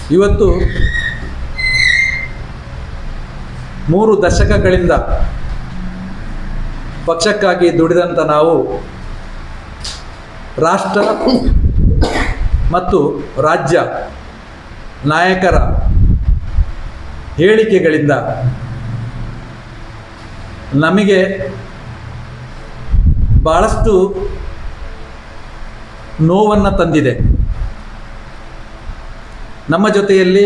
ಇವತ್ತು ಮೂರು ದಶಕಗಳಿಂದ ಪಕ್ಷಕ್ಕಾಗಿ ದುಡಿದಂಥ ನಾವು ರಾಷ್ಟ್ರ ಮತ್ತು ರಾಜ್ಯ ನಾಯಕರ ಹೇಳಿಕೆಗಳಿಂದ ನಮಗೆ ಭಾಳಷ್ಟು ನೋವನ್ನು ತಂದಿದೆ ನಮ್ಮ ಜೊತೆಯಲ್ಲಿ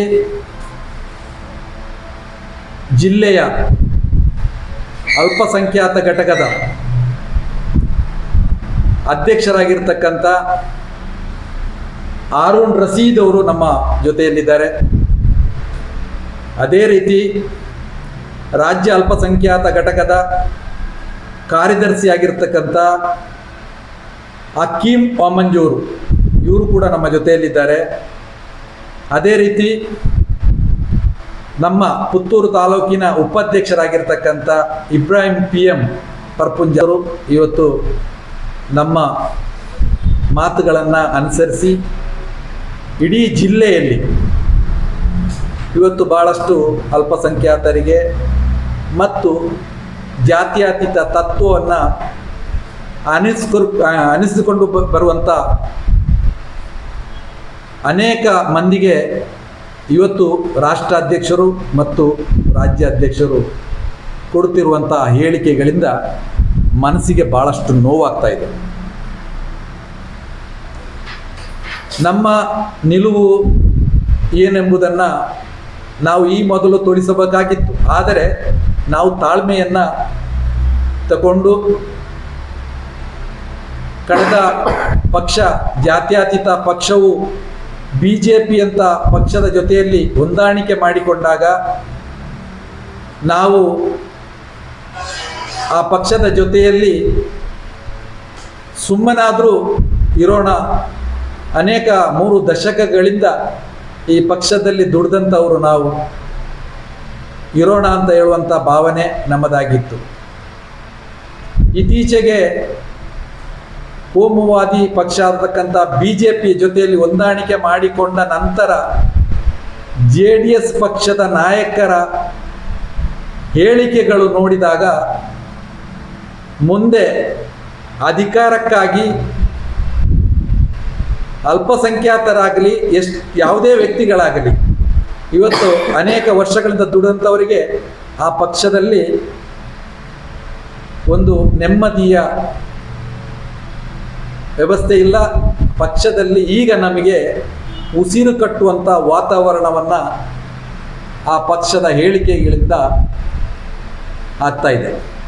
ಜಿಲ್ಲೆಯ ಅಲ್ಪಸಂಖ್ಯಾತ ಘಟಕದ ಅಧ್ಯಕ್ಷರಾಗಿರ್ತಕ್ಕಂಥ ಆರುಣ್ ರಸೀದ್ ಅವರು ನಮ್ಮ ಜೊತೆಯಲ್ಲಿದ್ದಾರೆ ಅದೇ ರೀತಿ ರಾಜ್ಯ ಅಲ್ಪಸಂಖ್ಯಾತ ಘಟಕದ ಕಾರ್ಯದರ್ಶಿಯಾಗಿರ್ತಕ್ಕಂಥ ಹಕೀಂ ವಾಮಂಜೂರು ಇವರು ಕೂಡ ನಮ್ಮ ಜೊತೆಯಲ್ಲಿದ್ದಾರೆ ಅದೇ ರೀತಿ ನಮ್ಮ ಪುತ್ತೂರು ತಾಲೂಕಿನ ಉಪಾಧ್ಯಕ್ಷರಾಗಿರ್ತಕ್ಕಂಥ ಇಬ್ರಾಹಿಂ ಪಿ ಎಂ ಪರ್ಪುಂಜರು ಇವತ್ತು ನಮ್ಮ ಮಾತುಗಳನ್ನು ಅನುಸರಿಸಿ ಇಡೀ ಜಿಲ್ಲೆಯಲ್ಲಿ ಇವತ್ತು ಭಾಳಷ್ಟು ಅಲ್ಪಸಂಖ್ಯಾತರಿಗೆ ಮತ್ತು ಜಾತ್ಯತೀತ ತತ್ವವನ್ನು ಅನಿಸ್ಕೊ ಅನಿಸಿಕೊಂಡು ಬ- ಬರುವಂಥ ಅನೇಕ ಮಂದಿಗೆ ಇವತ್ತು ರಾಷ್ಟ್ರಾಧ್ಯಕ್ಷರು ಮತ್ತು ರಾಜ್ಯಾಧ್ಯಕ್ಷರು ಕೊಡುತ್ತಿರುವಂಥ ಹೇಳಿಕೆಗಳಿಂದ ಮನಸ್ಸಿಗೆ ಭಾಳಷ್ಟು ನೋವಾಗ್ತಾ ಇದೆ ನಮ್ಮ ನಿಲುವು ಏನೆಂಬುದನ್ನು ನಾವು ಈ ಮೊದಲು ತೋರಿಸಬೇಕಾಗಿತ್ತು ಆದರೆ ನಾವು ತಾಳ್ಮೆಯನ್ನು ತಗೊಂಡು ಕಳೆದ ಪಕ್ಷ ಜಾತ್ಯತೀತ ಪಕ್ಷವು ಬಿ ಜೆ ಪಿ ಅಂತ ಪಕ್ಷದ ಜೊತೆಯಲ್ಲಿ ಹೊಂದಾಣಿಕೆ ಮಾಡಿಕೊಂಡಾಗ ನಾವು ಆ ಪಕ್ಷದ ಜೊತೆಯಲ್ಲಿ ಸುಮ್ಮನಾದರೂ ಇರೋಣ ಅನೇಕ ಮೂರು ದಶಕಗಳಿಂದ ಈ ಪಕ್ಷದಲ್ಲಿ ದುಡ್ದಂಥವರು ನಾವು ಇರೋಣ ಅಂತ ಹೇಳುವಂಥ ಭಾವನೆ ನಮ್ಮದಾಗಿತ್ತು ಇತ್ತೀಚೆಗೆ ಕೋಮುವಾದಿ ಪಕ್ಷ ಅಂತಕ್ಕಂಥ ಬಿ ಜೆ ಪಿ ಜೊತೆಯಲ್ಲಿ ಹೊಂದಾಣಿಕೆ ಮಾಡಿಕೊಂಡ ನಂತರ ಜೆ ಡಿ ಎಸ್ ಪಕ್ಷದ ನಾಯಕರ ಹೇಳಿಕೆಗಳು ನೋಡಿದಾಗ ಮುಂದೆ ಅಧಿಕಾರಕ್ಕಾಗಿ ಅಲ್ಪಸಂಖ್ಯಾತರಾಗಲಿ ಎಷ್ಟು ಯಾವುದೇ ವ್ಯಕ್ತಿಗಳಾಗಲಿ ಇವತ್ತು ಅನೇಕ ವರ್ಷಗಳಿಂದ ದುಡಿದಂಥವರಿಗೆ ಆ ಪಕ್ಷದಲ್ಲಿ ಒಂದು ನೆಮ್ಮದಿಯ ವ್ಯವಸ್ಥೆ ಇಲ್ಲ ಪಕ್ಷದಲ್ಲಿ ಈಗ ನಮಗೆ ಉಸಿರು ಕಟ್ಟುವಂಥ ವಾತಾವರಣವನ್ನು ಆ ಪಕ್ಷದ ಹೇಳಿಕೆಗಳಿಂದ ಆಗ್ತಾ ಇದೆ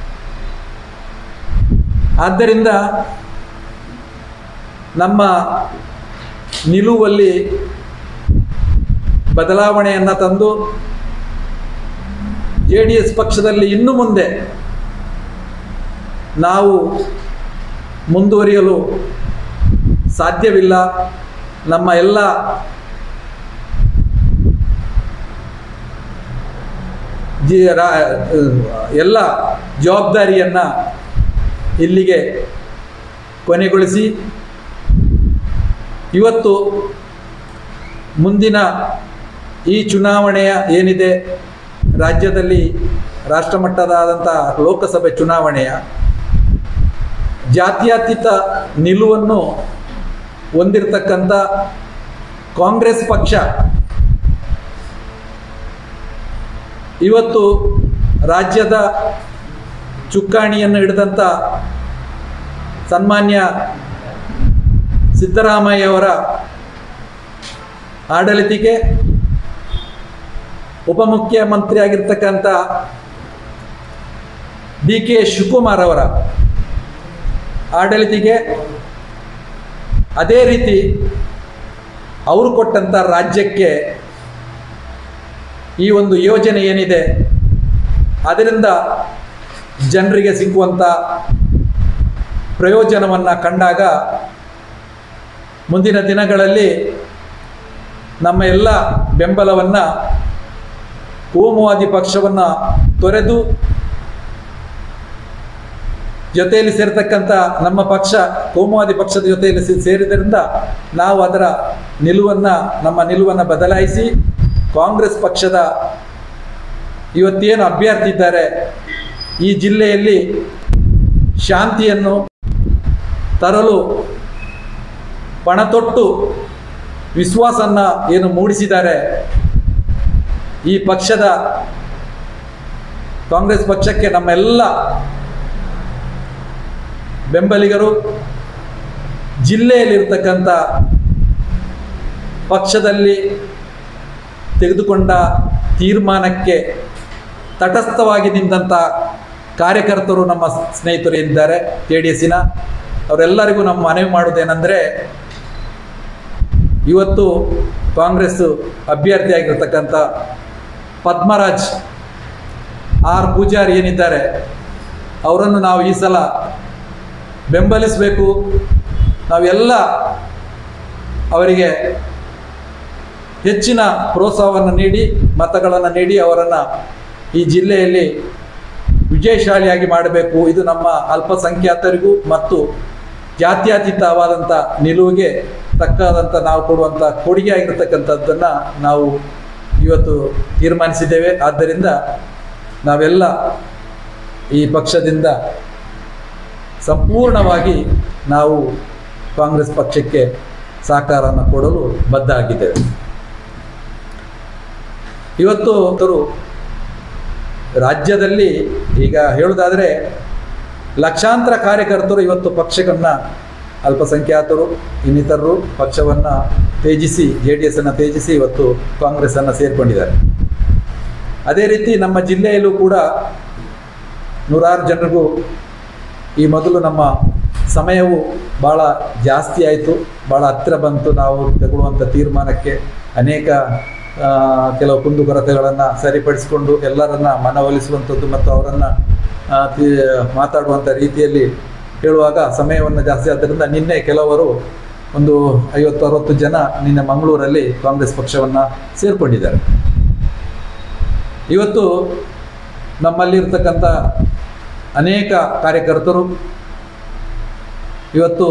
ಆದ್ದರಿಂದ ನಮ್ಮ ನಿಲುವಲ್ಲಿ ಬದಲಾವಣೆಯನ್ನು ತಂದು ಜೆ ಡಿ ಎಸ್ ಪಕ್ಷದಲ್ಲಿ ಇನ್ನು ಮುಂದೆ ನಾವು ಮುಂದುವರಿಯಲು ಸಾಧ್ಯವಿಲ್ಲ ನಮ್ಮ ಎಲ್ಲ ಜಿ ರಾ ಎಲ್ಲ ಜವಾಬ್ದಾರಿಯನ್ನು ಇಲ್ಲಿಗೆ ಕೊನೆಗೊಳಿಸಿ ಇವತ್ತು ಮುಂದಿನ ಈ ಚುನಾವಣೆಯ ಏನಿದೆ ರಾಜ್ಯದಲ್ಲಿ ರಾಷ್ಟ್ರಮಟ್ಟದಾದಂಥ ಲೋಕಸಭೆ ಚುನಾವಣೆಯ ಜಾತ್ಯತೀತ ನಿಲುವನ್ನು ಹೊಂದಿರತಕ್ಕಂಥ ಕಾಂಗ್ರೆಸ್ ಪಕ್ಷ ಇವತ್ತು ರಾಜ್ಯದ ಚುಕ್ಕಾಣಿಯನ್ನು ಹಿಡಿದಂಥ ಸನ್ಮಾನ್ಯ ಸಿದ್ದರಾಮಯ್ಯವರ ಆಡಳಿತಿಗೆ ಉಪಮುಖ್ಯಮಂತ್ರಿ ಆಗಿರ್ತಕ್ಕಂಥ ಡಿ ಕೆ ಶಿವಕುಮಾರ್ ಅವರ ಆಡಳಿತಿಗೆ ಅದೇ ರೀತಿ ಅವರು ಕೊಟ್ಟಂಥ ರಾಜ್ಯಕ್ಕೆ ಈ ಒಂದು ಯೋಜನೆ ಏನಿದೆ ಅದರಿಂದ ಜನರಿಗೆ ಸಿಕ್ಕುವಂಥ ಪ್ರಯೋಜನವನ್ನು ಕಂಡಾಗ ಮುಂದಿನ ದಿನಗಳಲ್ಲಿ ನಮ್ಮ ಎಲ್ಲ ಬೆಂಬಲವನ್ನು ಕೋಮುವಾದಿ ಪಕ್ಷವನ್ನು ತೊರೆದು ಜೊತೆಯಲ್ಲಿ ಸೇರ್ತಕ್ಕಂಥ ನಮ್ಮ ಪಕ್ಷ ಕೋಮುವಾದಿ ಪಕ್ಷದ ಜೊತೆಯಲ್ಲಿ ಸೇ- ಸೇರಿದ್ರಿಂದ ನಾವು ಅದರ ನಿಲುವನ್ನು ನಮ್ಮ ನಿಲುವನ್ನು ಬದಲಾಯಿಸಿ ಕಾಂಗ್ರೆಸ್ ಪಕ್ಷದ ಇವತ್ತೇನು ಅಭ್ಯರ್ಥಿ ಇದ್ದಾರೆ ಈ ಜಿಲ್ಲೆಯಲ್ಲಿ ಶಾಂತಿಯನ್ನು ತರಲು ಪಣತೊಟ್ಟು ವಿಶ್ವಾಸನ್ನ ಏನು ಮೂಡಿಸಿದ್ದಾರೆ ಈ ಪಕ್ಷದ ಕಾಂಗ್ರೆಸ್ ಪಕ್ಷಕ್ಕೆ ನಮ್ಮೆಲ್ಲ ಬೆಂಬಲಿಗರು ಜಿಲ್ಲೆಯಲ್ಲಿರ್ತಕ್ಕಂಥ ಪಕ್ಷದಲ್ಲಿ ತೆಗೆದುಕೊಂಡ ತೀರ್ಮಾನಕ್ಕೆ ತಟಸ್ಥವಾಗಿ ನಿಂತಹ ಕಾರ್ಯಕರ್ತರು ನಮ್ಮ ಸ್ನೇಹಿತರು ಇದ್ದಾರೆ ಜೆ ಡಿ ಎಸ್ಸಿನ ಅವರೆಲ್ಲರಿಗೂ ನಮ್ಮ ಮನವಿ ಮಾಡುವುದೇನೆಂದರೆ ಇವತ್ತು ಕಾಂಗ್ರೆಸ್ ಅಭ್ಯರ್ಥಿಯಾಗಿರ್ತಕ್ಕಂಥ ಪದ್ಮರಾಜ್ ಆರ್ ಪೂಜಾರಿ ಏನಿದ್ದಾರೆ ಅವರನ್ನು ನಾವು ಈ ಸಲ ಬೆಂಬಲಿಸಬೇಕು ನಾವೆಲ್ಲ ಅವರಿಗೆ ಹೆಚ್ಚಿನ ಪ್ರೋತ್ಸಾಹವನ್ನು ನೀಡಿ ಮತಗಳನ್ನು ನೀಡಿ ಅವರನ್ನು ಈ ಜಿಲ್ಲೆಯಲ್ಲಿ ವಿಜಯಶಾಲಿಯಾಗಿ ಮಾಡಬೇಕು ಇದು ನಮ್ಮ ಅಲ್ಪಸಂಖ್ಯಾತರಿಗೂ ಮತ್ತು ಜಾತ್ಯತೀತವಾದಂಥ ನಿಲುವಿಗೆ ತಕ್ಕಾದಂಥ ನಾವು ಕೊಡುವಂಥ ಕೊಡುಗೆ ಆಗಿರ್ತಕ್ಕಂಥದ್ದನ್ನು ನಾವು ಇವತ್ತು ತೀರ್ಮಾನಿಸಿದ್ದೇವೆ ಆದ್ದರಿಂದ ನಾವೆಲ್ಲ ಈ ಪಕ್ಷದಿಂದ ಸಂಪೂರ್ಣವಾಗಿ ನಾವು ಕಾಂಗ್ರೆಸ್ ಪಕ್ಷಕ್ಕೆ ಸಹಕಾರವನ್ನು ಕೊಡಲು ಬದ್ಧ ಆಗಿದ್ದೇವೆ ಇವತ್ತು ಅವರು ರಾಜ್ಯದಲ್ಲಿ ಈಗ ಹೇಳುವುದಾದರೆ ಲಕ್ಷಾಂತರ ಕಾರ್ಯಕರ್ತರು ಇವತ್ತು ಪಕ್ಷವನ್ನು ಅಲ್ಪಸಂಖ್ಯಾತರು ಇನ್ನಿತರರು ಪಕ್ಷವನ್ನು ತ್ಯಜಿಸಿ ಜೆ ಡಿ ಎಸ್ಸನ್ನು ತ್ಯಜಿಸಿ ಇವತ್ತು ಕಾಂಗ್ರೆಸ್ಸನ್ನು ಸೇರಿಕೊಂಡಿದ್ದಾರೆ ಅದೇ ರೀತಿ ನಮ್ಮ ಜಿಲ್ಲೆಯಲ್ಲೂ ಕೂಡ ನೂರಾರು ಜನರಿಗೂ ಈ ಮೊದಲು ನಮ್ಮ ಸಮಯವು ಭಾಳ ಜಾಸ್ತಿ ಆಯಿತು ಭಾಳ ಹತ್ತಿರ ಬಂತು ನಾವು ತಗೊಳ್ಳುವಂಥ ತೀರ್ಮಾನಕ್ಕೆ ಅನೇಕ ಆ, ಕೆಲವು ಕುಂದುಕೊರತೆಗಳನ್ನು ಸರಿಪಡಿಸಿಕೊಂಡು ಎಲ್ಲರನ್ನ ಮನವೊಲಿಸುವಂಥದ್ದು ಮತ್ತು ಅವರನ್ನು ಮಾತಾಡುವಂಥ ರೀತಿಯಲ್ಲಿ ಹೇಳುವಾಗ ಸಮಯವನ್ನು ಜಾಸ್ತಿ ಆದ್ದರಿಂದ ನಿನ್ನೆ ಕೆಲವರು ಒಂದು ಐವತ್ತು ಅರವತ್ತು ಜನ ನಿನ್ನೆ ಮಂಗಳೂರಲ್ಲಿ ಕಾಂಗ್ರೆಸ್ ಪಕ್ಷವನ್ನು ಸೇರಿಕೊಂಡಿದ್ದಾರೆ ಇವತ್ತು ನಮ್ಮಲ್ಲಿರ್ತಕ್ಕಂಥ ಅನೇಕ ಕಾರ್ಯಕರ್ತರು ಇವತ್ತು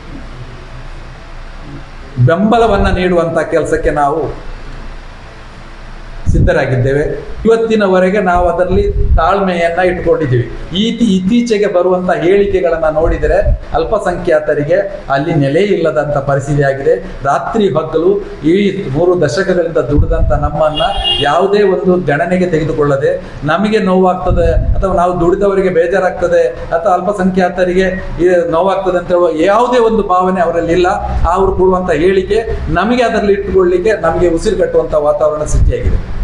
ಬೆಂಬಲವನ್ನು ನೀಡುವಂಥ ಕೆಲಸಕ್ಕೆ ನಾವು ಸಿದ್ಧರಾಗಿದ್ದೇವೆ ಇವತ್ತಿನವರೆಗೆ ನಾವು ಅದರಲ್ಲಿ ತಾಳ್ಮೆಯನ್ನ ಇಟ್ಕೊಂಡಿದ್ದೀವಿ ಈತಿ ಇತ್ತೀಚೆಗೆ ಬರುವಂತ ಹೇಳಿಕೆಗಳನ್ನ ನೋಡಿದರೆ ಅಲ್ಪಸಂಖ್ಯಾತರಿಗೆ ಅಲ್ಲಿ ನೆಲೆ ಇಲ್ಲದಂತ ಪರಿಸ್ಥಿತಿ ಆಗಿದೆ ರಾತ್ರಿ ಹಗಲು ಈ ಮೂರು ದಶಕಗಳಿಂದ ದುಡಿದಂತ ನಮ್ಮನ್ನ ಯಾವುದೇ ಒಂದು ಗಣನೆಗೆ ತೆಗೆದುಕೊಳ್ಳದೆ ನಮಗೆ ನೋವಾಗ್ತದೆ ಅಥವಾ ನಾವು ದುಡಿದವರಿಗೆ ಬೇಜಾರಾಗ್ತದೆ ಅಥವಾ ಅಲ್ಪಸಂಖ್ಯಾತರಿಗೆ ಈ ನೋವಾಗ್ತದೆ ಅಂತ ಹೇಳುವ ಯಾವುದೇ ಒಂದು ಭಾವನೆ ಅವರಲ್ಲಿ ಇಲ್ಲ ಅವರು ಕೊಡುವಂತ ಹೇಳಿಕೆ ನಮಗೆ ಅದರಲ್ಲಿ ಇಟ್ಟುಕೊಳ್ಳಿಕ್ಕೆ ನಮಗೆ ಉಸಿರು ಕಟ್ಟುವಂತ ವಾತಾವರಣ ಸೃಷ್ಟಿಯಾಗಿದೆ